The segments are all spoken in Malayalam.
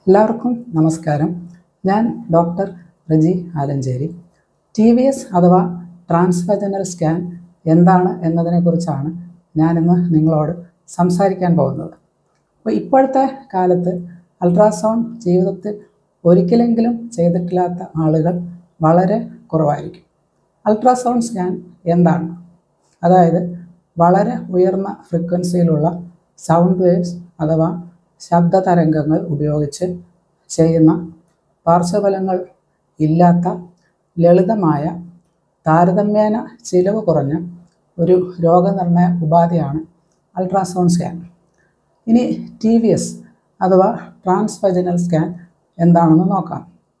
എല്ലാവർക്കും നമസ്കാരം ഞാൻ doctor Riji Alancherry T V S അഥവാ ട്രാൻസ്വജനൽ സ്കാൻ എന്താണ് എന്നതിനെക്കുറിച്ചാണ് ഞാനിന്ന് നിങ്ങളോട് സംസാരിക്കാൻ പോകുന്നത് അപ്പോൾ ഇപ്പോഴത്തെ കാലത്ത് അൾട്രാസൗണ്ട് ജീവിതത്തിൽ ഒരിക്കലെങ്കിലും ചെയ്തിട്ടില്ലാത്ത ആളുകൾ വളരെ കുറവായിരിക്കും അൾട്രാസൗണ്ട് സ്കാൻ എന്താണ് അതായത് വളരെ ഉയർന്ന ഫ്രീക്വൻസിയിലുള്ള സൗണ്ട് വേവ്സ് അഥവാ ശബ്ദ തരംഗങ്ങൾ ഉപയോഗിച്ച് ചെയ്യുന്ന പാർശ്വഫലങ്ങൾ ഇല്ലാത്ത ലളിതമായ താരതമ്യേന ചിലവ് കുറഞ്ഞ ഒരു രോഗനിർണയ ഉപാധിയാണ് അൾട്രാസൗണ്ട് സ്കാൻ ഇനി ടി വി എസ് അഥവാ ട്രാൻസ്വജനൽ സ്കാൻ എന്താണെന്ന് നോക്കാം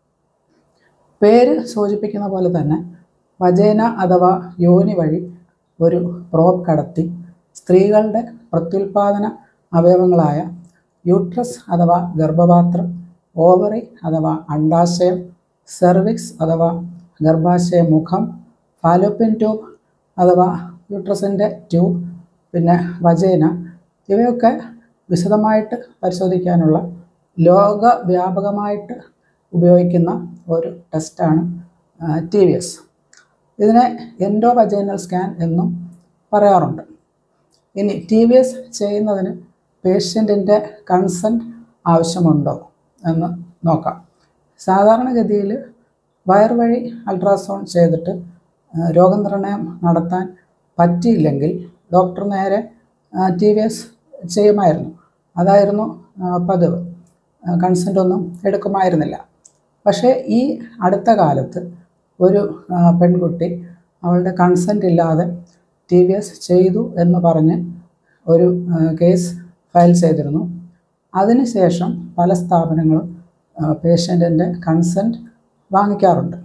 പേര് സൂചിപ്പിക്കുന്ന പോലെ തന്നെ വജേന അഥവാ യോനി വഴി ഒരു പ്രോബ് കടത്തി സ്ത്രീകളുടെ പ്രത്യുൽപാദന അവയവങ്ങളായ യൂട്രസ് അഥവാ ഗർഭപാത്രം ഓവറി അഥവാ അണ്ടാശയം സെർവിക്സ് അഥവാ ഗർഭാശയ മുഖം ഫാലോപ്പിൻ ട്യൂബ് അഥവാ യൂട്രസിൻ്റെ ട്യൂബ് പിന്നെ വജേന ഇവയൊക്കെ വിശദമായിട്ട് പരിശോധിക്കാനുള്ള ലോകവ്യാപകമായിട്ട് ഉപയോഗിക്കുന്ന ഒരു ടെസ്റ്റാണ് ടി വി എസ് ഇതിനെ എൻഡോ വജൈനൽ സ്കാൻ എന്നും പറയാറുണ്ട് ഇനി ടി വി എസ് ചെയ്യുന്നതിന് പേഷ്യൻറ്റിൻ്റെ കൺസെൻറ്റ് ആവശ്യമുണ്ടോ എന്ന് നോക്കാം സാധാരണഗതിയിൽ വയർ വഴി അൾട്രാസൗണ്ട് ചെയ്തിട്ട് ആ, രോഗനിർണയം നടത്താൻ പറ്റിയില്ലെങ്കിൽ ഡോക്ടർ നേരെ ടി വി എസ് ചെയ്യുമായിരുന്നു അതായിരുന്നു ആ, പതിവ് കൺസെൻ്റ് ഒന്നും എടുക്കുമായിരുന്നില്ല പക്ഷേ ഈ അടുത്ത കാലത്ത് ഒരു ആ, പെൺകുട്ടി അവളുടെ കൺസെൻ്റ് ഇല്ലാതെ ടി വി എസ് ചെയ്തു എന്ന് പറഞ്ഞ് ഒരു ആ, കേസ് ഫയൽ ചെയ്തിരുന്നു അതിനുശേഷം പല സ്ഥാപനങ്ങളും പേഷ്യൻറ്റിൻ്റെ കൺസെൻറ്റ് വാങ്ങിക്കാറുണ്ട്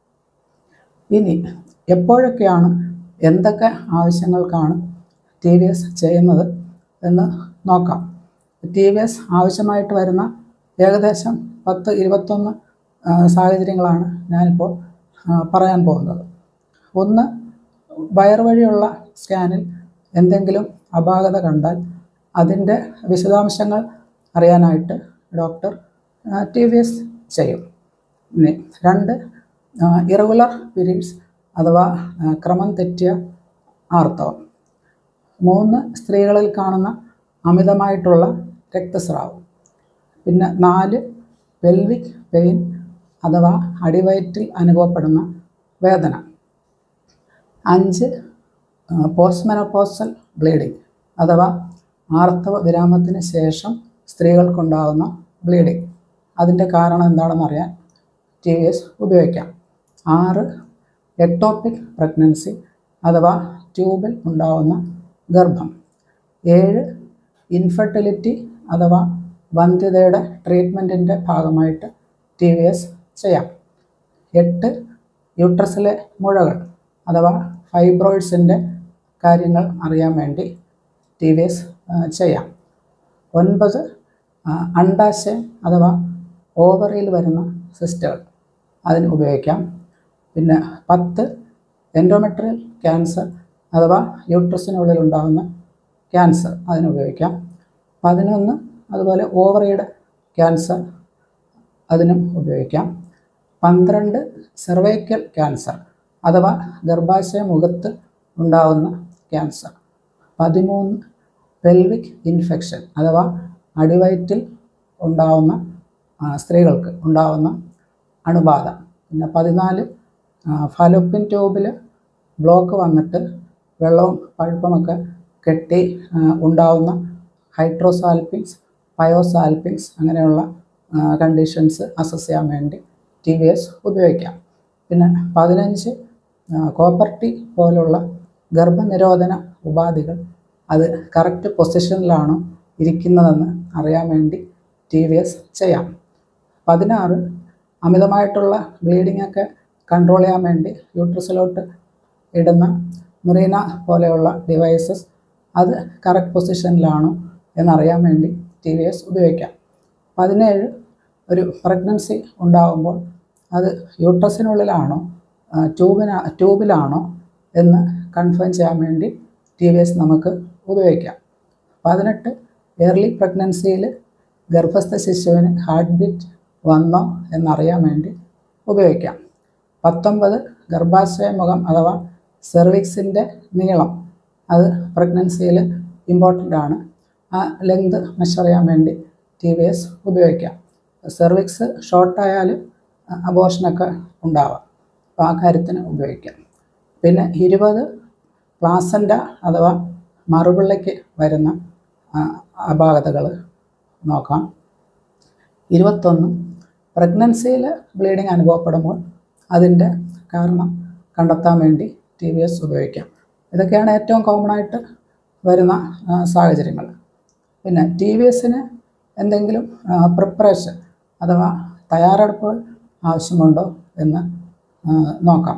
ഇനി എപ്പോഴൊക്കെയാണ് എന്തൊക്കെ ആവശ്യങ്ങൾക്കാണ് ടി വി എസ് ചെയ്യുന്നത് എന്ന് നോക്കാം ടി വി എസ് ആവശ്യമായിട്ട് വരുന്ന ഏകദേശം പത്ത് ഇരുപത്തൊന്ന് ആ, സാഹചര്യങ്ങളാണ് ഞാനിപ്പോൾ ആ, പറയാൻ പോകുന്നത് ഒന്ന് വയർ വഴിയുള്ള സ്കാനിൽ എന്തെങ്കിലും അപാകത കണ്ടാൽ അതിൻ്റെ വിശദാംശങ്ങൾ അറിയാനായിട്ട് ഡോക്ടർ ടി വി എസ് ചെയ്യും ഇനി രണ്ട് ഇറഗുലർ പീരീഡ്സ് അഥവാ ആ, ക്രമം തെറ്റിയ ആർത്തവം മൂന്ന് സ്ത്രീകളിൽ കാണുന്ന അമിതമായിട്ടുള്ള രക്തസ്രാവം പിന്നെ നാല് പെൽവിക് പെയിൻ അഥവാ അടിവയറ്റിൽ അനുഭവപ്പെടുന്ന വേദന അഞ്ച് പോസ്റ്റ്മെനോപോസൽ ബ്ലീഡിംഗ് അഥവാ ആർത്തവ വിരാമത്തിന് ശേഷം സ്ത്രീകൾക്കുണ്ടാകുന്ന ബ്ലീഡിംഗ് അതിൻ്റെ കാരണം എന്താണെന്ന് അറിയാൻ ടി വി എസ് ഉപയോഗിക്കാം ആറ് എക്ടോപിക് പ്രഗ്നൻസി അഥവാ ട്യൂബിൽ ഉണ്ടാകുന്ന ഗർഭം ഏഴ് ഇൻഫെർട്ടിലിറ്റി അഥവാ വന്ധ്യതയുടെ ട്രീറ്റ്മെൻറ്റിൻ്റെ ഭാഗമായിട്ട് ടി വി എസ് ചെയ്യാം എട്ട് യൂട്രസിലെ മുഴകൾ അഥവാ ഫൈബ്രോയിഡ്സിൻ്റെ കാര്യങ്ങൾ അറിയാൻ വേണ്ടി ടി വി എസ് ചെയ്യാം ഒൻപത് ആ, അണ്ടാശയം അഥവാ ഓവറിയിൽ വരുന്ന സിസ്റ്റുകൾ അതിന് ഉപയോഗിക്കാം പിന്നെ പത്ത് എൻഡോമെട്രിയൽ ക്യാൻസർ അഥവാ യൂട്രസിനുള്ളിൽ ഉണ്ടാകുന്ന ക്യാൻസർ അതിന് ഉപയോഗിക്കാം പതിനൊന്ന് അതുപോലെ ഓവറിയുടെ ക്യാൻസർ അതിനും ഉപയോഗിക്കാം പന്ത്രണ്ട് സെർവൈക്കൽ ക്യാൻസർ അഥവാ ഗർഭാശയ മുഖത്ത് ഉണ്ടാകുന്ന ക്യാൻസർ പതിമൂന്ന് പെൽവിക് ഇൻഫെക്ഷൻ അഥവാ അടിവയറ്റിൽ ഉണ്ടാവുന്ന ആ, സ്ത്രീകൾക്ക് ഉണ്ടാവുന്ന അണുബാധ പിന്നെ പതിനാല് ഫലോപ്പിൻ ട്യൂബിൽ ബ്ലോക്ക് വന്നിട്ട് വെള്ളവും പഴുപ്പുമൊക്കെ കെട്ടി ആ, ഉണ്ടാവുന്ന ഹൈഡ്രോസാൽപിങ്സ് പയോസാൽപിങ്സ് അങ്ങനെയുള്ള കണ്ടീഷൻസ് അസസ് ചെയ്യാൻ വേണ്ടി ടി വി എസ് ഉപയോഗിക്കാം പിന്നെ പതിനഞ്ച് കോപ്പർട്ടി പോലുള്ള ഗർഭനിരോധന ഉപാധികൾ അത് കറക്റ്റ് പൊസിഷനിലാണോ ഇരിക്കുന്നതെന്ന് അറിയാൻ വേണ്ടി ടി വി എസ് ചെയ്യാം പതിനാറ് അമിതമായിട്ടുള്ള ബ്ലീഡിംഗ് ഒക്കെ കൺട്രോൾ ചെയ്യാൻ വേണ്ടി യൂട്രസിലോട്ട് ഇടുന്ന മിറീന പോലെയുള്ള ഡിവൈസസ് അത് കറക്റ്റ് പൊസിഷനിലാണോ എന്നറിയാൻ വേണ്ടി ടി വി എസ് ഉപയോഗിക്കാം പതിനേഴ് ഒരു പ്രഗ്നൻസി ഉണ്ടാകുമ്പോൾ അത് യൂട്രസിനുള്ളിലാണോ ആ, ട്യൂബിന ട്യൂബിലാണോ എന്ന് കൺഫേം ചെയ്യാൻ വേണ്ടി ടി വി എസ് നമുക്ക് ഉപയോഗിക്കാം പതിനെട്ട് എയർലി പ്രഗ്നൻസിയിൽ ഗർഭസ്ഥ ശിശുവിന് ഹാർട്ട് ബീറ്റ് വന്നോ എന്നറിയാൻ വേണ്ടി ഉപയോഗിക്കാം പത്തൊമ്പത് ഗർഭാശയ മുഖം അഥവാ സെർവിക്സിൻ്റെ നീളം അത് പ്രഗ്നൻസിയിൽ ഇമ്പോർട്ടൻ്റ് ആണ് ആ ലെങ്ത് മെഷർ ചെയ്യാൻ വേണ്ടി ടി വി എസ് ഉപയോഗിക്കാം സെർവിക്സ് ഷോർട്ടായാൽ അബോർഷനൊക്കെ ഉണ്ടാവാം അപ്പോൾ ആ കാര്യത്തിന് ഉപയോഗിക്കാം പിന്നെ ഇരുപത് പ്ലാസൻ്റ അഥവാ മറുപിള്ളയ്ക്ക് വരുന്ന ആ, അപാകതകൾ നോക്കാം ഇരുപത്തൊന്ന് പ്രഗ്നൻസിയിൽ ബ്ലീഡിങ് അനുഭവപ്പെടുമ്പോൾ അതിൻ്റെ കാരണം കണ്ടെത്താൻ വേണ്ടി ടി വി എസ് ഉപയോഗിക്കാം ഇതൊക്കെയാണ് ഏറ്റവും കോമൺ ആയിട്ട് വരുന്ന ആ, സാഹചര്യങ്ങൾ പിന്നെ ടി വി എസിന് എന്തെങ്കിലും പ്രിപ്പറേഷൻ അഥവാ തയ്യാറെടുപ്പുകൾ ആവശ്യമുണ്ടോ എന്ന് ആ, നോക്കാം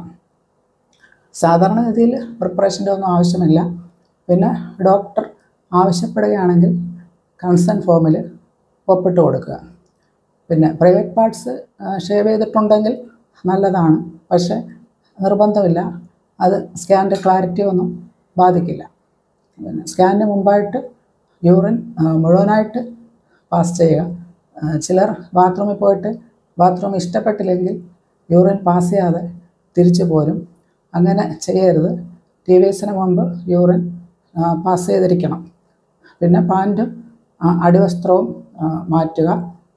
സാധാരണഗതിയിൽ പ്രിപ്പറേഷൻ്റെ ഒന്നും ആവശ്യമില്ല പിന്നെ ഡോക്ടർ ആവശ്യപ്പെടുകയാണെങ്കിൽ കൺസേൺ ഫോമിൽ ഒപ്പിട്ട് കൊടുക്കുക പിന്നെ പ്രൈവറ്റ് പാർട്സ് ഷേവ് ചെയ്തിട്ടുണ്ടെങ്കിൽ നല്ലതാണ് പക്ഷേ നിർബന്ധമില്ല അത് സ്കാനിൻ്റെ ക്ലാരിറ്റി ഒന്നും ബാധിക്കില്ല പിന്നെ സ്കാനിന് മുമ്പായിട്ട് യൂറിൻ ആ, മുഴുവനായിട്ട് പാസ് ചെയ്യുക ആ, ചിലർ ബാത്റൂമിൽ പോയിട്ട് ബാത്റൂം ഇഷ്ടപ്പെട്ടില്ലെങ്കിൽ യൂറിൻ പാസ് ചെയ്യാതെ തിരിച്ചു പോരും അങ്ങനെ ചെയ്യരുത് ടി വി എസിന് മുമ്പ് യൂറിൻ പാസ് ചെയ്തിരിക്കണം പിന്നെ പാൻറ്റും ആ, അടിവസ്ത്രവും ആ, മാറ്റുക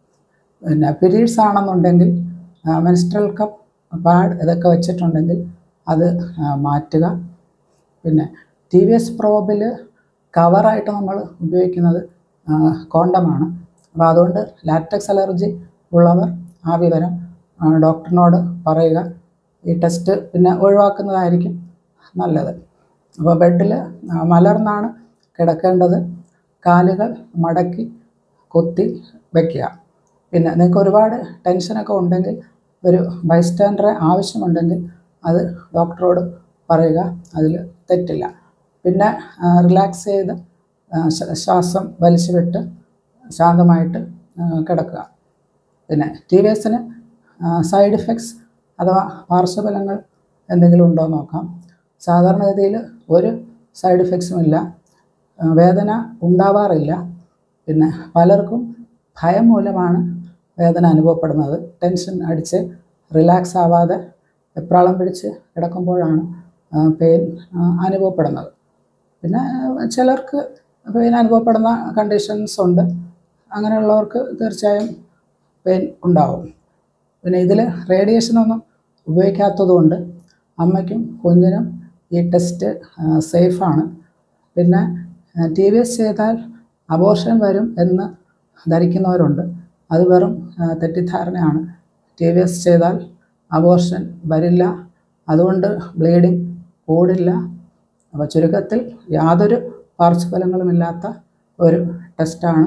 പിന്നെ പീരീഡ്സ് ആണെന്നുണ്ടെങ്കിൽ മെൻസ്ട്രൽ കപ്പ് പാഡ് ഇതൊക്കെ വെച്ചിട്ടുണ്ടെങ്കിൽ അത് ആ, മാറ്റുക പിന്നെ ടി വി എസ് പ്രോബിൽ കവറായിട്ട് നമ്മൾ ഉപയോഗിക്കുന്നത് ആ, കോണ്ടമാണ് അപ്പോൾ അതുകൊണ്ട് ലാറ്റക്സ് അലർജി ഉള്ളവർ ആ വിവരം ആ, ഡോക്ടറിനോട് പറയുക ഈ ടെസ്റ്റ് പിന്നെ ഒഴിവാക്കുന്നതായിരിക്കും നല്ലത് അപ്പോൾ ബെഡിൽ മലർന്നാണ് കിടക്കേണ്ടത് കാലുകൾ മടക്കി കുത്തി വയ്ക്കുക പിന്നെ നിങ്ങൾക്ക് ഒരുപാട് ടെൻഷനൊക്കെ ഉണ്ടെങ്കിൽ ഒരു ബൈസ്റ്റാൻഡറെ ആവശ്യമുണ്ടെങ്കിൽ അത് ഡോക്ടറോട് പറയുക അതിൽ തെറ്റില്ല പിന്നെ റിലാക്സ് ചെയ്ത് ആ, ശ്വ- ശ്വാസം വലിച്ചു വിട്ട് ശാന്തമായിട്ട് ആ, കിടക്കുക പിന്നെ ടി വി എസിന് സൈഡ് ഇഫക്ട്സ് അഥവാ പാർശ്വഫലങ്ങൾ എന്തെങ്കിലും ഉണ്ടോ എന്ന് നോക്കാം സാധാരണഗതിയിൽ ഒരു സൈഡ് ഇഫക്ട്സും ഇല്ല ആ, വേദന ഉണ്ടാവാറില്ല പിന്നെ പലർക്കും ഭയം മൂലമാണ് വേദന അനുഭവപ്പെടുന്നത് ടെൻഷൻ അടിച്ച് റിലാക്സ് ആവാതെ എപ്രാളം പിടിച്ച് കിടക്കുമ്പോഴാണ് പെയിൻ അനുഭവപ്പെടുന്നത് പിന്നെ ആ, ചിലർക്ക് പെയിൻ അനുഭവപ്പെടുന്ന കണ്ടീഷൻസ് ഉണ്ട് അങ്ങനെയുള്ളവർക്ക് തീർച്ചയായും പെയിൻ ഉണ്ടാവും പിന്നെ ഇതിൽ റേഡിയേഷനൊന്നും ഉപയോഗിക്കാത്തതുകൊണ്ട് അമ്മയ്ക്കും കുഞ്ഞിനും ഈ ടെസ്റ്റ് സേഫാണ് പിന്നെ ടി വി എസ് ചെയ്താൽ അബോർഷൻ വരും എന്ന് ധരിക്കുന്നവരുണ്ട് അത് വെറും ആ, തെറ്റിദ്ധാരണയാണ് ടി വി എസ് ചെയ്താൽ അബോർഷൻ വരില്ല അതുകൊണ്ട് ബ്ലീഡിങ് കൂടില്ല അപ്പോൾ ചുരുക്കത്തിൽ യാതൊരു പാർശ്വഫലങ്ങളുമില്ലാത്ത ഒരു ടെസ്റ്റാണ്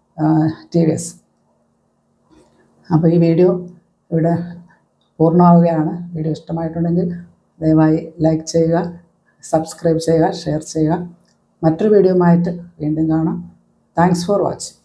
ടി വി എസ് അപ്പോൾ ഈ വീഡിയോ ഇവിടെ പൂർണ്ണമാവുകയാണ് വീഡിയോ ഇഷ്ടമായിട്ടുണ്ടെങ്കിൽ ദയവായി ലൈക്ക് ചെയ്യുക സബ്സ്ക്രൈബ് ചെയ്യുക ഷെയർ ചെയ്യുക മറ്റൊരു വീഡിയോയുമായിട്ട് വീണ്ടും കാണാം താങ്ക്സ് ഫോർ വാച്ചിങ്